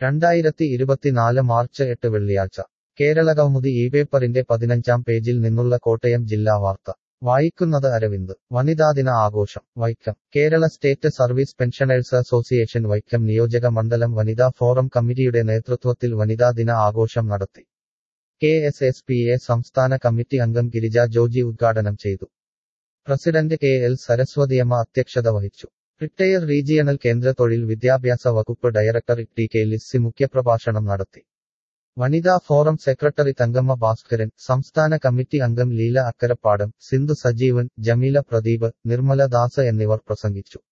രണ്ടായിരത്തി ഇരുപത്തിനാല് മാർച്ച് എട്ട് വെള്ളിയാഴ്ച കേരളകൗമുദി ഈ പേപ്പറിന്റെ പതിനഞ്ചാം പേജിൽ നിന്നുള്ള കോട്ടയം ജില്ലാ വാർത്ത വായിക്കുന്നത് അരവിന്ദ് വനിതാദിന ആഘോഷം Vaikom Kerala state service pensioners association Vaikom നിയോജക മണ്ഡലം വനിതാ ഫോറം കമ്മിറ്റിയുടെ നേതൃത്വത്തിൽ വനിതാ ദിന ആഘോഷം നടത്തി K S S P A സംസ്ഥാന കമ്മിറ്റി അംഗം ഗിരിജ ജോജി ഉദ്ഘാടനം ചെയ്തു പ്രസിഡന്റ് കെ എൽ സരസ്വതിയമ്മ അധ്യക്ഷത വഹിച്ചു റിട്ടയർ റീജിയണൽ കേന്ദ്ര തൊഴിൽ വിദ്യാഭ്യാസ വകുപ്പ് ഡയറക്ടർ ടി കെ ലിസ്സി മുഖ്യപ്രഭാഷണം നടത്തി വനിതാ ഫോറം സെക്രട്ടറി തങ്കമ്മ ഭാസ്കരൻ സംസ്ഥാന കമ്മിറ്റി അംഗം ലീല അക്കരപ്പാടം സിന്ധു സജീവൻ ജമീല പ്രദീപ് നിർമ്മല ദാസ് എന്നിവർ പ്രസംഗിച്ചു